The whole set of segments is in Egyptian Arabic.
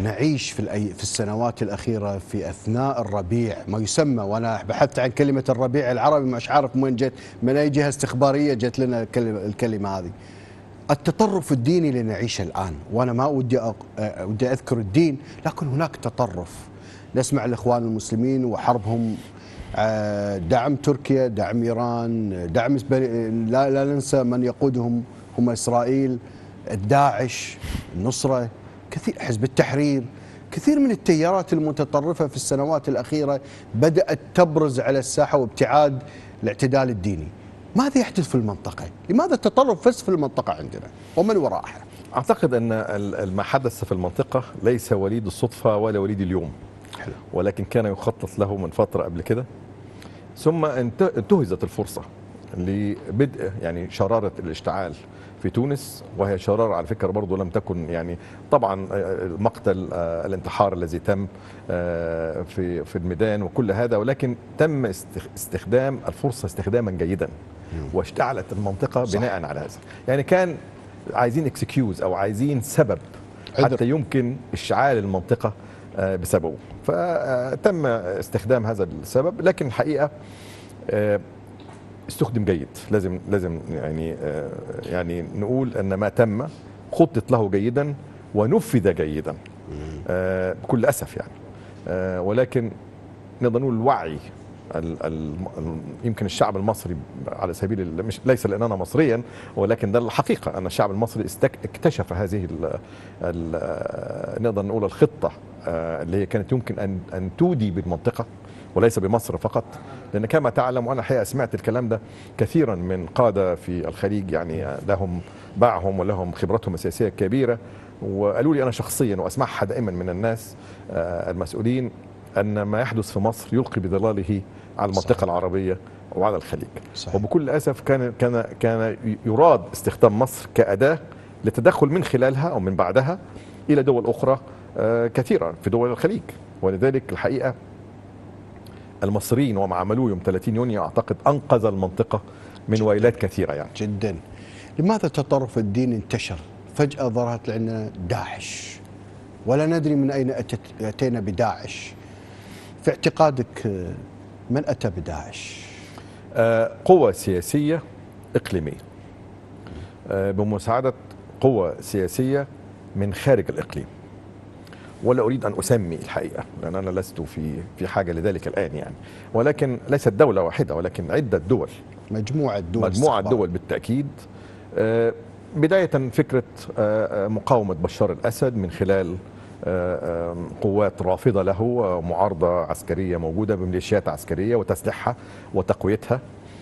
نعيش في الأي... في السنوات الأخيرة في أثناء الربيع ما يسمى وأنا بحثت عن كلمة الربيع العربي مش عارف من وين جت من أي جهة استخبارية جت لنا الكلمة, الكلمة هذه التطرف الديني اللي نعيشه الآن وأنا ما ودي أ... ودي أذكر الدين لكن هناك تطرف نسمع الإخوان المسلمين وحربهم آه، دعم تركيا دعم إيران دعم لا, لا ننسى من يقودهم هم إسرائيل الداعش النصرة كثير حزب التحرير كثير من التيارات المتطرفة في السنوات الأخيرة بدأت تبرز على الساحة وابتعاد الاعتدال الديني ماذا يحدث في المنطقة؟ لماذا التطرف بس في المنطقة عندنا ومن وراءها؟ أعتقد أن ما حدث في المنطقة ليس وليد الصدفة ولا وليد اليوم حلو. ولكن كان يخطط له من فترة قبل كده ثم انتهزت الفرصة لبدء يعني شرارة الاشتعال في تونس وهي شرارة على فكرة برضو لم تكن يعني طبعا مقتل الانتحار الذي تم في في الميدان وكل هذا ولكن تم استخدام الفرصة استخداما جيدا واشتعلت المنطقة صح. بناء على هذا يعني كان عايزين اكسكيوز او عايزين سبب حتى يمكن اشعال المنطقة بسببه فتم استخدام هذا السبب لكن الحقيقة استخدم جيد لازم لازم يعني يعني نقول ان ما تم خطط له جيدا ونفذ جيدا بكل اسف يعني ولكن نقدر نقول الوعي ال ال يمكن الشعب المصري على سبيل مش ليس لاننا مصريا ولكن ده الحقيقه ان الشعب المصري اكتشف هذه ال ال نقدر نقول الخطه اللي هي كانت يمكن ان ان تودي بالمنطقه وليس بمصر فقط لان كما تعلم وانا الحقيقه سمعت الكلام ده كثيرا من قاده في الخليج يعني لهم باعهم ولهم خبرتهم السياسيه كبيره وقالوا لي انا شخصيا واسمعها دائما من الناس المسؤولين ان ما يحدث في مصر يلقي بظلاله على المنطقه صحيح. العربيه وعلى الخليج صحيح. وبكل اسف كان كان كان يراد استخدام مصر كاداه للتدخل من خلالها او من بعدها الى دول اخرى كثيره في دول الخليج ولذلك الحقيقه المصريين وما عملوه يوم 30 يونيو اعتقد انقذ المنطقه من جداً ويلات كثيره يعني جدا لماذا التطرف الديني انتشر فجاه ظهرت لنا داعش ولا ندري من اين أتت اتينا بداعش في اعتقادك من اتى بداعش قوة سياسية إقليمية بمساعدة قوة سياسية من خارج الإقليم ولا اريد ان اسمي الحقيقه لان انا لست في في حاجه لذلك الان يعني ولكن ليست دوله واحده ولكن عده دول مجموعه دول مجموعه دول بالتاكيد بدايه فكره مقاومه بشار الاسد من خلال قوات رافضه له ومعارضه عسكريه موجوده بميليشيات عسكريه وتسليحها وتقويتها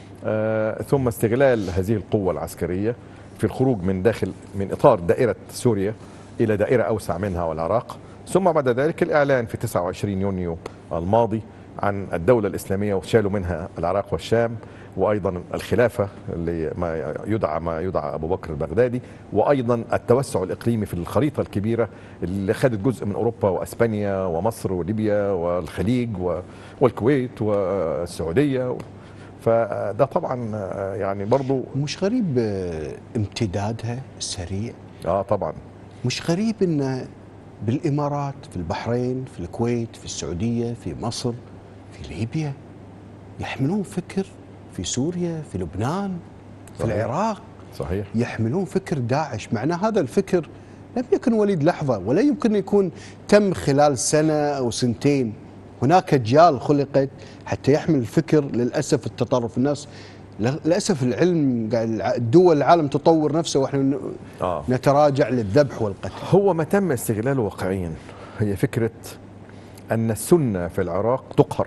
ثم استغلال هذه القوه العسكريه في الخروج من داخل من اطار دائره سوريا الى دائره اوسع منها والعراق ثم بعد ذلك الإعلان في 29 يونيو الماضي عن الدولة الإسلامية وشالوا منها العراق والشام وأيضا الخلافة اللي ما يدعى ما يدعى أبو بكر البغدادي وأيضا التوسع الإقليمي في الخريطة الكبيرة اللي خدت جزء من أوروبا وأسبانيا ومصر وليبيا والخليج والكويت والسعودية فده طبعا يعني برضو مش غريب امتدادها السريع اه طبعا مش غريب ان بالامارات في البحرين في الكويت في السعوديه في مصر في ليبيا يحملون فكر في سوريا في لبنان في صحيح. العراق صحيح يحملون فكر داعش معناه هذا الفكر لم يكن وليد لحظه ولا يمكن يكون تم خلال سنه او سنتين هناك اجيال خلقت حتى يحمل الفكر للاسف التطرف الناس للاسف العلم الدول العالم تطور نفسه واحنا آه. نتراجع للذبح والقتل هو ما تم استغلاله واقعيا هي فكره ان السنه في العراق تقهر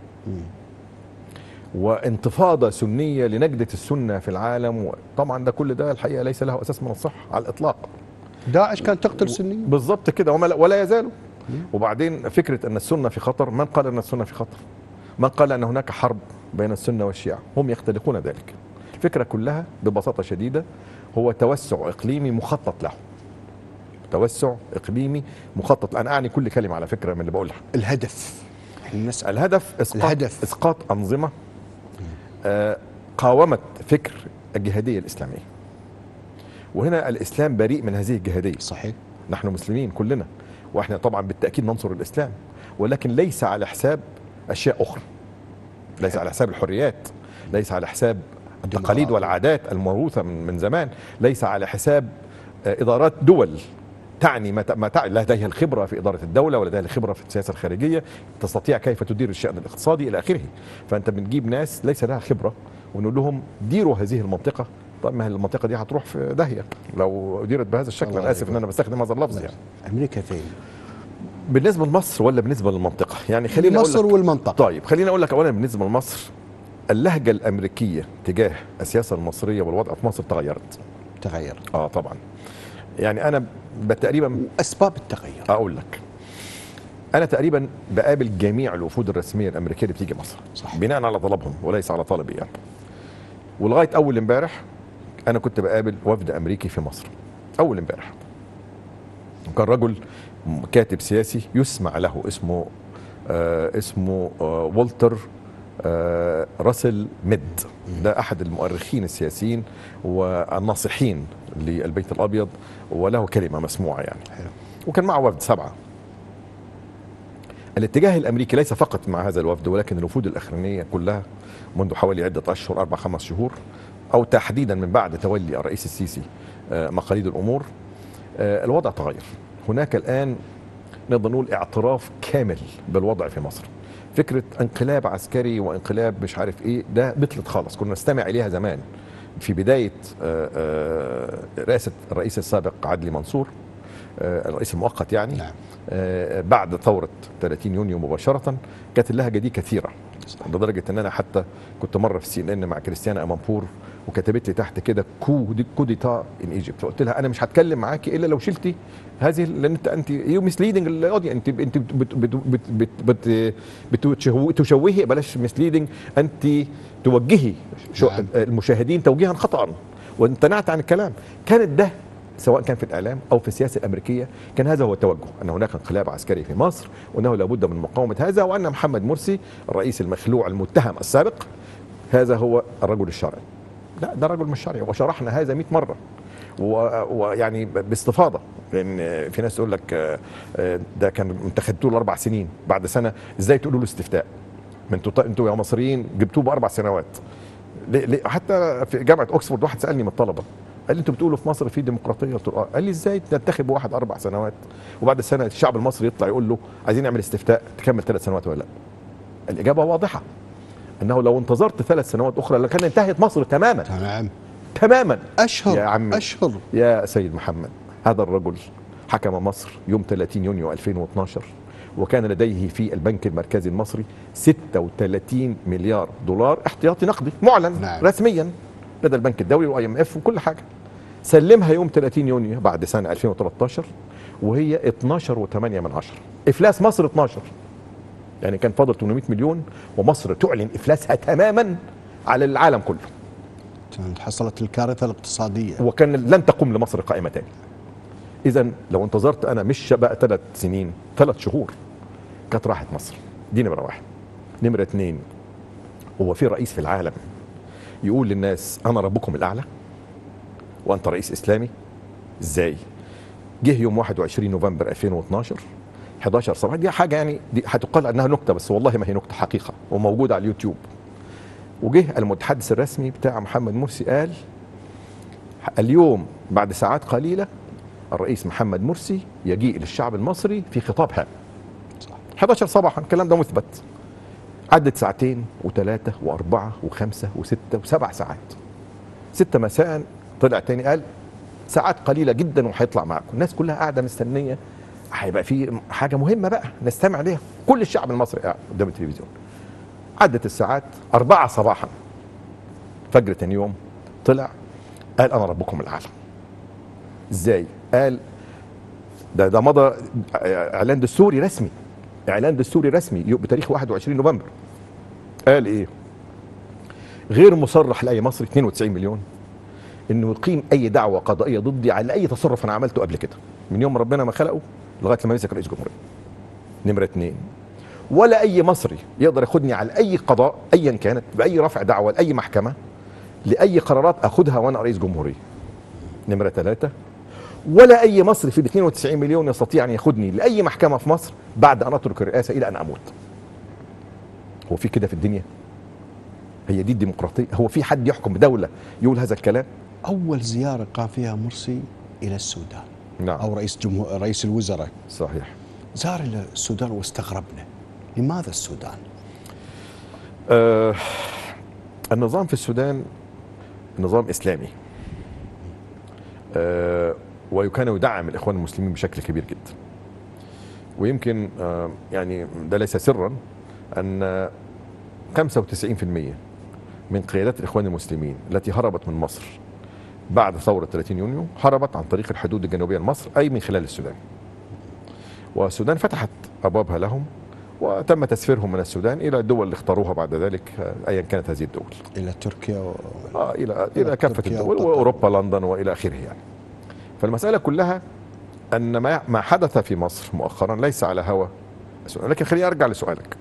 وانتفاضه سنيه لنجده السنه في العالم طبعا ده كل ده الحقيقه ليس له اساس من الصحه على الاطلاق داعش كانت تقتل سنيين بالظبط كده ولا يزالوا وبعدين فكره ان السنه في خطر من قال ان السنه في خطر من قال ان هناك حرب بين السنه والشيعه هم يختلقون ذلك الفكره كلها ببساطه شديده هو توسع اقليمي مخطط له توسع اقليمي مخطط انا اعني كل كلمه على فكره من اللي بقولها الهدف الهدف اسقاط الهدف. اسقاط انظمه آه قاومت فكر الجهاديه الاسلاميه وهنا الاسلام بريء من هذه الجهاديه صحيح نحن مسلمين كلنا واحنا طبعا بالتاكيد ننصر الاسلام ولكن ليس على حساب اشياء اخرى ليس على حساب الحريات ليس على حساب التقاليد ديمقراطية. والعادات الموروثه من من زمان ليس على حساب آه، ادارات دول تعني ما ت- ما تعني لديها الخبره في اداره الدوله ولديها الخبره في السياسه الخارجيه تستطيع كيف تدير الشان الاقتصادي الى اخره فانت بنجيب ناس ليس لها خبره ونقول لهم ديروا هذه المنطقه طب ما هي المنطقه دي هتروح في داهيه لو اديرت بهذا الشكل الله انا اسف يبارك. ان انا بستخدم هذا اللفظ يعني امريكا فين؟ بالنسبه لمصر ولا بالنسبه للمنطقه يعني خليني اقول مصر لك والمنطقه طيب خليني اقول لك اولا بالنسبه لمصر اللهجه الامريكيه تجاه السياسه المصريه والوضع في مصر تغيرت تغير اه طبعا يعني انا ب- تقريبا اسباب التغير اقول لك انا تقريبا بقابل جميع الوفود الرسميه الامريكيه اللي بتيجي مصر صح. بناء على طلبهم وليس على طلبي يعني ولغايه اول امبارح انا كنت بقابل وفد امريكي في مصر اول امبارح كان رجل كاتب سياسي يسمع له اسمه آه اسمه آه والتر آه راسل ميد ده احد المؤرخين السياسيين والناصحين للبيت الابيض وله كلمه مسموعه يعني حلو. وكان معه وفد سبعه الاتجاه الامريكي ليس فقط مع هذا الوفد ولكن الوفود الاخرانيه كلها منذ حوالي عده اشهر اربع خمس شهور او تحديدا من بعد تولي الرئيس السيسي آه، مقاليد الامور آه، الوضع تغير هناك الان نقدر نقول اعتراف كامل بالوضع في مصر فكره انقلاب عسكري وانقلاب مش عارف ايه ده بطلت خالص كنا نستمع اليها زمان في بدايه آه، آه، رئاسه الرئيس السابق عدلي منصور آه، الرئيس المؤقت يعني نعم آه، بعد ثورة 30 يونيو مباشرة كانت اللهجة دي كثيرة صح. لدرجة ان انا حتى كنت مرة في سي ان ان مع كريستيانا امامبور وكتبت لي تحت كده كو دي كوديتا ان ايجيبت فقلت لها انا مش هتكلم معاكي الا لو شلتي هذه لان انت انت يو مسليدنج الاودينس انت انت بت بت بت بت بت بتشوه- تشوهي بلاش مسليدنج انت توجهي شو نعم. المشاهدين توجيها خطا وامتنعت عن الكلام كانت ده سواء كان في الاعلام او في السياسه الامريكيه كان هذا هو التوجه ان هناك انقلاب عسكري في مصر وانه لابد من مقاومه هذا وان محمد مرسي الرئيس المخلوع المتهم السابق هذا هو الرجل الشرعي لا ده رجل مش شرعي وشرحنا هذا 100 مره و- ويعني باستفاضه لان في ناس تقول لك آه، آه، ده كان انت خدتوه الاربع سنين بعد سنه ازاي تقولوا له استفتاء ما انتوا انتوا يا مصريين جبتوه باربع سنوات ليه ليه حتى في جامعه اوكسفورد واحد سالني من الطلبه قال لي انتوا بتقولوا في مصر في ديمقراطيه قلت له اه قال لي ازاي تنتخب واحد اربع سنوات وبعد السنه الشعب المصري يطلع يقول له عايزين نعمل استفتاء تكمل ثلاث سنوات ولا لا الاجابه واضحه انه لو انتظرت ثلاث سنوات اخرى لكان انتهت مصر تماما نعم تماما اشهر يا عمي. اشهر يا سيد محمد هذا الرجل حكم مصر يوم 30 يونيو 2012 وكان لديه في البنك المركزي المصري 36 مليار دولار احتياطي نقدي معلن نعم. رسميا لدى البنك الدولي واي ام اف وكل حاجه سلمها يوم 30 يونيو بعد سنه 2013 وهي 12 و8 من عشرة افلاس مصر 12 يعني كان فاضل 800 مليون ومصر تعلن افلاسها تماما على العالم كله حصلت الكارثه الاقتصاديه وكان لن تقوم لمصر قائمة تاني إذا لو انتظرت أنا مش بقى ثلاث سنين ثلاث شهور كانت راحت مصر دي نمرة واحد نمرة اتنين هو في رئيس في العالم يقول للناس أنا ربكم الأعلى وأنت رئيس إسلامي إزاي جه يوم 21 نوفمبر 2012 11 صباح دي حاجة يعني دي هتقال أنها نكتة بس والله ما هي نكتة حقيقة وموجودة على اليوتيوب وجه المتحدث الرسمي بتاع محمد مرسي قال اليوم بعد ساعات قليلة الرئيس محمد مرسي يجيء للشعب المصري في خطاب هام صح 11 صباحا الكلام ده مثبت عدت ساعتين وثلاثة وأربعة وخمسة وستة وسبع ساعات ستة مساء طلع تاني قال ساعات قليلة جدا وهيطلع معكم الناس كلها قاعدة مستنية هيبقى في حاجة مهمة بقى نستمع ليها كل الشعب المصري قاعد قدام التلفزيون عدت الساعات أربعة صباحا فجر تاني يوم طلع قال أنا ربكم الأعلى ازاي قال ده ده مضى اعلان دستوري رسمي اعلان دستوري رسمي بتاريخ 21 نوفمبر قال ايه غير مصرح لاي مصري 92 مليون انه يقيم اي دعوه قضائيه ضدي على اي تصرف انا عملته قبل كده من يوم ربنا ما خلقه لغايه لما مسك رئيس جمهوريه نمره اثنين ولا اي مصري يقدر ياخدني على اي قضاء ايا كانت باي رفع دعوه لاي محكمه لاي قرارات اخدها وانا رئيس جمهوريه نمره ثلاثه ولا اي مصري في ال 92 مليون يستطيع ان ياخدني لاي محكمه في مصر بعد ان اترك الرئاسه الى ان اموت هو في كده في الدنيا هي دي الديمقراطيه هو في حد يحكم بدوله يقول هذا الكلام اول زياره قام فيها مرسي الى السودان نعم او رئيس جمهور رئيس الوزراء صحيح زار الى السودان واستغربنا لماذا السودان؟ آه النظام في السودان نظام اسلامي آه وكان يدعم الاخوان المسلمين بشكل كبير جدا ويمكن آه يعني ده ليس سرا ان 95% من قيادات الاخوان المسلمين التي هربت من مصر بعد ثوره 30 يونيو هربت عن طريق الحدود الجنوبيه لمصر اي من خلال السودان والسودان فتحت ابوابها لهم وتم تسفيرهم من السودان الى الدول اللي اختاروها بعد ذلك آه، ايا كانت هذه الدول الى تركيا و... آه الى إلى الى كافه تركيا الدول وقطر. واوروبا لندن والى اخره يعني فالمساله كلها ان ما ما حدث في مصر مؤخرا ليس على هوى السودان. لكن خليني ارجع لسؤالك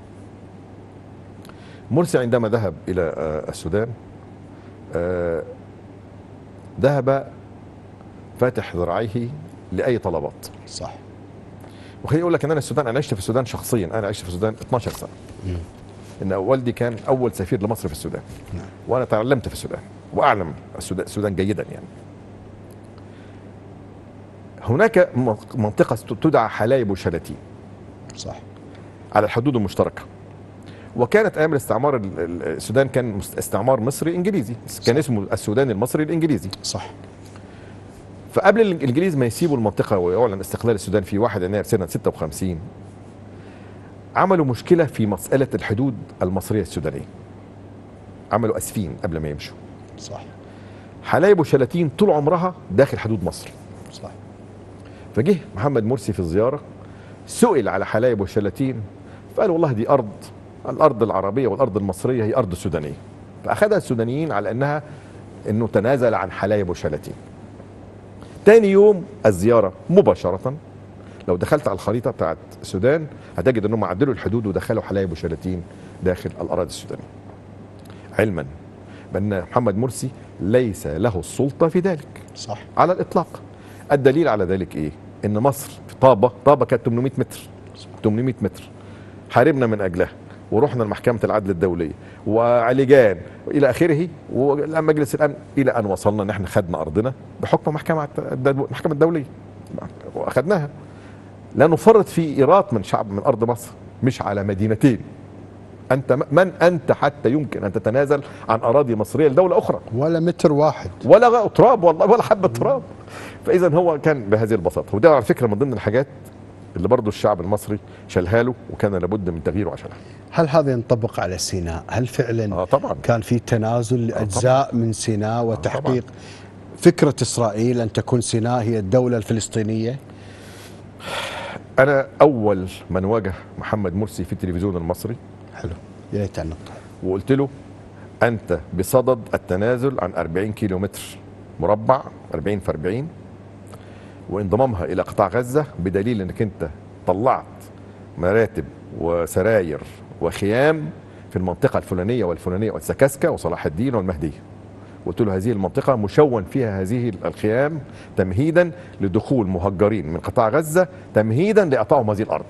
مرسي عندما ذهب الى آه، السودان آه، ذهب فاتح ذراعيه لاي طلبات صح وخليني اقول لك ان انا السودان انا عشت في السودان شخصيا انا عشت في السودان 12 سنه مم. ان والدي كان اول سفير لمصر في السودان نعم. وانا تعلمت في السودان واعلم السودان, السودان جيدا يعني هناك م- منطقه تدعى حلايب وشلاتين صح على الحدود المشتركه وكانت ايام الاستعمار ال- ال- السودان كان مست- استعمار مصري انجليزي كان اسمه السودان المصري الانجليزي صح فقبل الانجليز ما يسيبوا المنطقه ويعلن استقلال السودان في 1 يناير سنه 56 عملوا مشكله في مساله الحدود المصريه السودانيه عملوا اسفين قبل ما يمشوا صح حلايب وشلاتين طول عمرها داخل حدود مصر صح فجه محمد مرسي في الزياره سئل على حلايب وشلاتين فقال والله دي ارض الارض العربيه والارض المصريه هي ارض سودانيه فاخذها السودانيين على انها انه تنازل عن حلايب وشلاتين تاني يوم الزياره مباشره لو دخلت على الخريطه بتاعت السودان هتجد انهم عدلوا الحدود ودخلوا حلايب وشلاتين داخل الاراضي السودانيه علما بان محمد مرسي ليس له السلطه في ذلك صح على الاطلاق الدليل على ذلك ايه ان مصر في طابه طابه كانت 800 متر 800 متر حاربنا من اجلها ورحنا لمحكمه العدل الدوليه وعلجان الى اخره ومجلس الامن الى ان وصلنا ان احنا خدنا ارضنا بحكم محكمه الدو- المحكمه الدوليه واخدناها لا نفرط في ايراد من شعب من ارض مصر مش على مدينتين انت من انت حتى يمكن ان تتنازل عن اراضي مصريه لدوله اخرى ولا متر واحد ولا غ- تراب والله ولا حبه تراب فاذا هو كان بهذه البساطه وده على فكره من ضمن الحاجات اللي برضه الشعب المصري شالها له وكان لابد من تغييره عشانها هل هذا ينطبق على سيناء هل فعلا اه طبعا كان في تنازل لاجزاء من سيناء وتحقيق طبعاً. فكره اسرائيل ان تكون سيناء هي الدوله الفلسطينيه انا اول من واجه محمد مرسي في التلفزيون المصري حلو يا ريت عن النقطه وقلت له انت بصدد التنازل عن 40 كيلو متر مربع 40 في 40 وانضمامها الى قطاع غزه بدليل انك انت طلعت مراتب وسراير وخيام في المنطقه الفلانيه والفلانيه والسكاسكه وصلاح الدين والمهديه قلت له هذه المنطقه مشون فيها هذه الخيام تمهيدا لدخول مهجرين من قطاع غزه تمهيدا لاعطائهم هذه الارض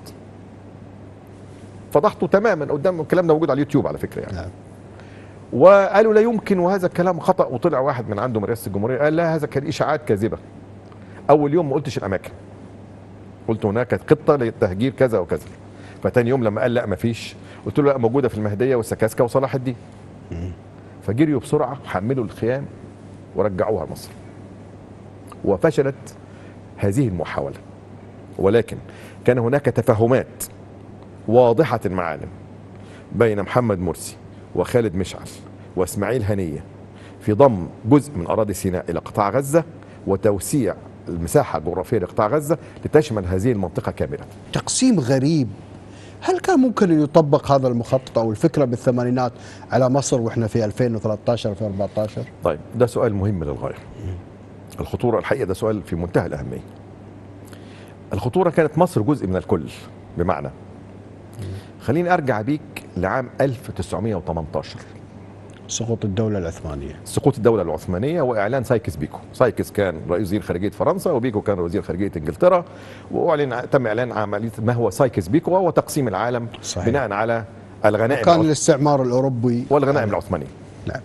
فضحته تماما قدام الكلام ده موجود على اليوتيوب على فكره يعني نعم وقالوا لا يمكن وهذا الكلام خطا وطلع واحد من عنده من رئاسه الجمهوريه قال لا هذا كان اشاعات كاذبه اول يوم ما قلتش الاماكن قلت هناك خطه لتهجير كذا وكذا فتاني يوم لما قال لا ما فيش قلت له لا موجوده في المهديه والسكاسكه وصلاح الدين فجريوا بسرعه حملوا الخيام ورجعوها مصر وفشلت هذه المحاوله ولكن كان هناك تفاهمات واضحه المعالم بين محمد مرسي وخالد مشعل واسماعيل هنيه في ضم جزء من اراضي سيناء الى قطاع غزه وتوسيع المساحه الجغرافيه لقطاع غزه لتشمل هذه المنطقه كامله. تقسيم غريب هل كان ممكن ان يطبق هذا المخطط او الفكره بالثمانينات على مصر واحنا في 2013 2014 طيب ده سؤال مهم للغايه. الخطوره الحقيقه ده سؤال في منتهى الاهميه. الخطوره كانت مصر جزء من الكل بمعنى خليني ارجع بيك لعام 1918 سقوط الدوله العثمانيه سقوط الدوله العثمانيه واعلان سايكس بيكو سايكس كان رئيس وزير خارجيه فرنسا وبيكو كان وزير خارجيه انجلترا واعلن تم اعلان عمليه ما هو سايكس بيكو وهو تقسيم العالم صحيح. بناء على الغنائم كان العث- الاستعمار الاوروبي والغنائم العثمانيه نعم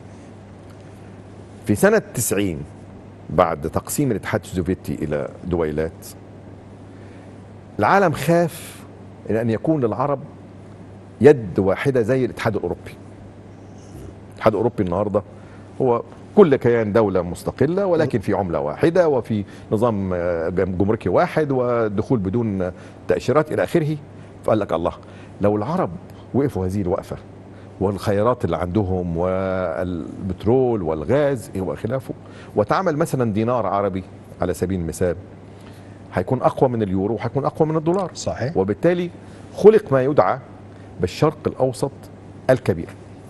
في سنة 90 بعد تقسيم الاتحاد السوفيتي إلى دويلات العالم خاف إلى أن يكون للعرب يد واحدة زي الاتحاد الأوروبي الاتحاد الأوروبي النهاردة هو كل كيان دولة مستقلة ولكن في عملة واحدة وفي نظام آه، جمركي واحد ودخول بدون تأشيرات إلى آخره فقال لك الله لو العرب وقفوا هذه الوقفة والخيرات اللي عندهم والبترول والغاز وخلافه وتعمل مثلا دينار عربي على سبيل المثال هيكون اقوى من اليورو وهيكون اقوى من الدولار صحيح وبالتالي خلق ما يدعى بالشرق الاوسط الكبير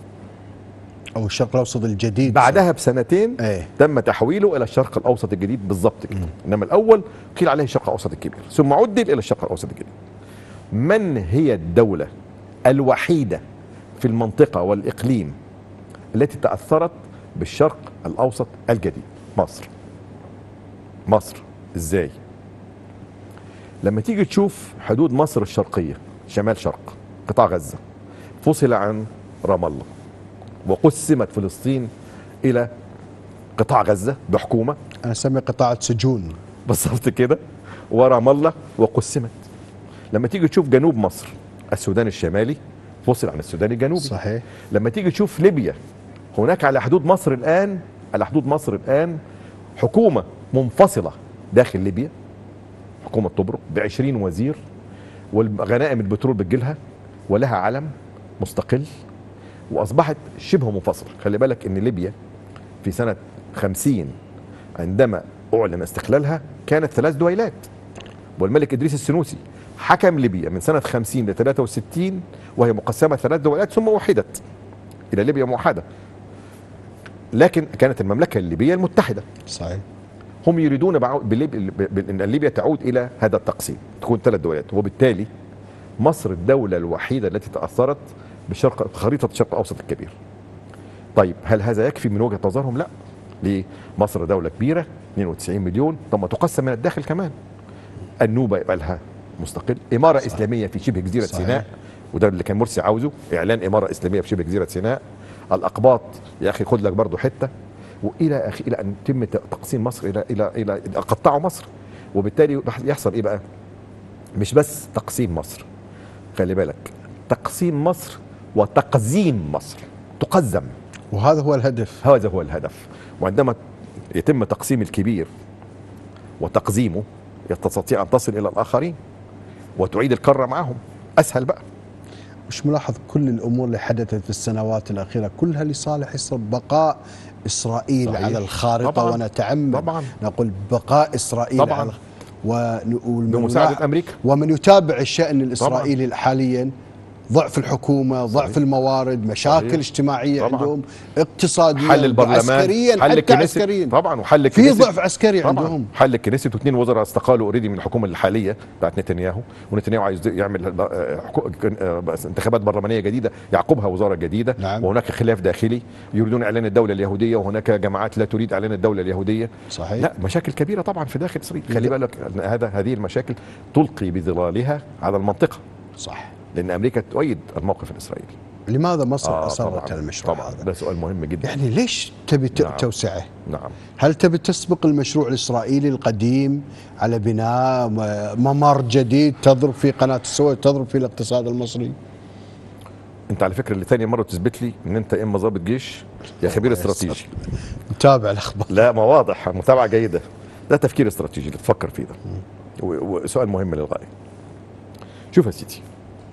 او الشرق الاوسط الجديد بعدها بسنتين ايه تم تحويله الى الشرق الاوسط الجديد بالضبط كده انما الاول قيل عليه الشرق الاوسط الكبير ثم عدل الى الشرق الاوسط الجديد من هي الدوله الوحيده في المنطقه والاقليم التي تاثرت بالشرق الاوسط الجديد مصر مصر ازاي لما تيجي تشوف حدود مصر الشرقيه شمال شرق قطاع غزه فصل عن رام الله وقسمت فلسطين الى قطاع غزه بحكومه انا اسمي قطاع سجون بالظبط كده ورام الله وقسمت لما تيجي تشوف جنوب مصر السودان الشمالي فصل عن السودان الجنوبي صحيح لما تيجي تشوف ليبيا هناك على حدود مصر الان على حدود مصر الان حكومه منفصله داخل ليبيا حكومه طبرق ب 20 وزير والغنائم البترول بتجيلها ولها علم مستقل واصبحت شبه منفصله خلي بالك ان ليبيا في سنه 50 عندما اعلن استقلالها كانت ثلاث دويلات والملك ادريس السنوسي حكم ليبيا من سنه 50 ل 63 وهي مقسمه ثلاث دويلات ثم وحدت الى ليبيا موحده لكن كانت المملكه الليبيه المتحده صحيح هم يريدون بعو- بليب- ب- ب- ان ليبيا تعود الى هذا التقسيم تكون ثلاث دولات وبالتالي مصر الدوله الوحيده التي تاثرت بشرق خريطه الشرق الاوسط الكبير طيب هل هذا يكفي من وجهه نظرهم لا ليه مصر دوله كبيره 92 مليون طب ما تقسم من الداخل كمان النوبه يبقى لها مستقل اماره صح. اسلاميه في شبه جزيره صحيح. سيناء وده اللي كان مرسي عاوزه اعلان اماره اسلاميه في شبه جزيره سيناء الاقباط يا اخي خد لك برضه حته والى اخي الى ان يتم ت- تقسيم مصر الى الى الى قطعوا مصر وبالتالي راح يحصل ايه بقى؟ مش بس تقسيم مصر خلي بالك تقسيم مصر وتقزيم مصر تقزم وهذا هو الهدف هذا هو الهدف وعندما يتم تقسيم الكبير وتقزيمه تستطيع ان تصل الى الاخرين وتعيد الكره معهم اسهل بقى مش ملاحظ كل الامور اللي حدثت في السنوات الاخيره كلها لصالح يصير بقاء اسرائيل صحيح. على الخارطه طبعاً. ونتعمد طبعاً. نقول بقاء اسرائيل طبعاً. على ون- ومن بمساعده يلاحظ- امريكا ومن يتابع الشأن الإسرائيلي حاليا ضعف الحكومة ضعف صحيح. الموارد مشاكل صحيح. اجتماعية طبعاً. عندهم اقتصاديا حل البرلمان عسكريا حل حتى الكنيست عسكريا طبعا وحل في الكنيست ضعف عسكري طبعا عندهم حل الكنيست واثنين وزراء استقالوا اوريدي من الحكومه الحاليه بتاعت نتنياهو ونتنياهو عايز يعمل آه، حكو- آه، انتخابات برلمانيه جديده يعقبها وزاره جديده نعم. وهناك خلاف داخلي يريدون اعلان الدوله اليهوديه وهناك جماعات لا تريد اعلان الدوله اليهوديه صحيح لا مشاكل كبيره طبعا في داخل اسرائيل خلي بالك أن هذا هذه المشاكل تلقي بظلالها على المنطقه صح لان امريكا تؤيد الموقف الاسرائيلي لماذا مصر آه، أصرت طبعاً، على المشروع طبعا هذا ده سؤال مهم جدا يعني ليش تبي ت- نعم. توسعه نعم هل تبي تسبق المشروع الإسرائيلي القديم على بناء م- ممر جديد تضرب في قناة السويس تضرب في الاقتصاد المصري انت على فكره اللي ثاني مره تثبت لي ان انت اما ضابط جيش يا خبير استراتيجي متابع الأخبار لا ما واضح متابعه جيده ده تفكير استراتيجي اللي تفكر فيه ده و- وسؤال مهم للغايه شوف يا سيدي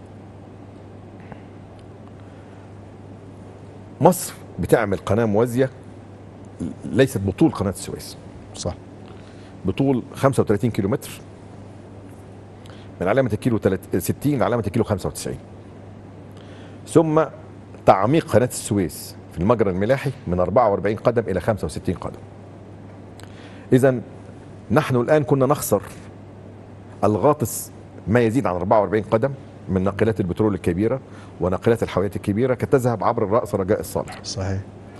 مصر بتعمل قناه موازيه ليست بطول قناه السويس صح بطول 35 كيلو متر من علامة الكيلو تلات- 60 لعلامة الكيلو 95 ثم تعميق قناة السويس في المجرى الملاحي من 44 قدم إلى 65 قدم إذا نحن الآن كنا نخسر الغاطس ما يزيد عن 44 قدم من ناقلات البترول الكبيرة وناقلات الحاويات الكبيرة كانت تذهب عبر الرأس رجاء الصالح صحيح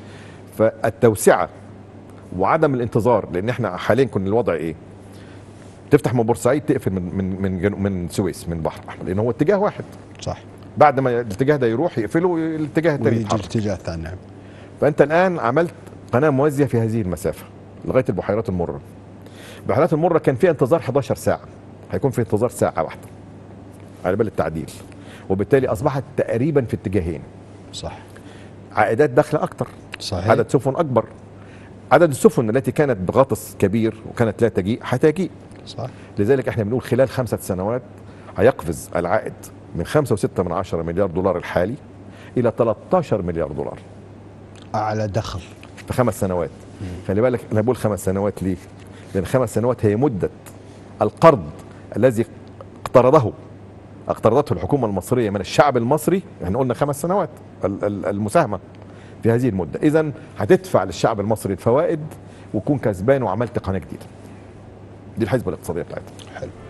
فالتوسعه وعدم الانتظار لان احنا حاليا كنا الوضع ايه؟ تفتح من بورسعيد تقفل من من من جنو- من سويس من بحر احمر لان هو اتجاه واحد صح بعد ما الاتجاه ده يروح يقفله الاتجاه الثاني ويجي يتحرك الاتجاه الثاني نعم فانت الان عملت قناه موازيه في هذه المسافه لغايه البحيرات المره البحيرات المره كان فيها انتظار 11 ساعه هيكون في انتظار ساعه واحده على بال التعديل وبالتالي اصبحت تقريبا في اتجاهين صح عائدات داخله اكتر صحيح عدد سفن اكبر عدد السفن التي كانت بغطس كبير وكانت لا تجيء هتجيء صح لذلك احنا بنقول خلال خمسة سنوات هيقفز العائد من 5.6 من عشرة مليار دولار الحالي إلى 13 مليار دولار اعلى دخل في خمس سنوات خلي بالك انا بقول خمس سنوات ليه؟ لان خمس سنوات هي مده القرض الذي اقترضه اقترضته الحكومه المصريه من الشعب المصري احنا قلنا خمس سنوات ال- ال- المساهمه في هذه المده اذا هتدفع للشعب المصري الفوائد وتكون كسبان وعملت قناه جديده دي الحسبه الاقتصاديه بتاعتها حلو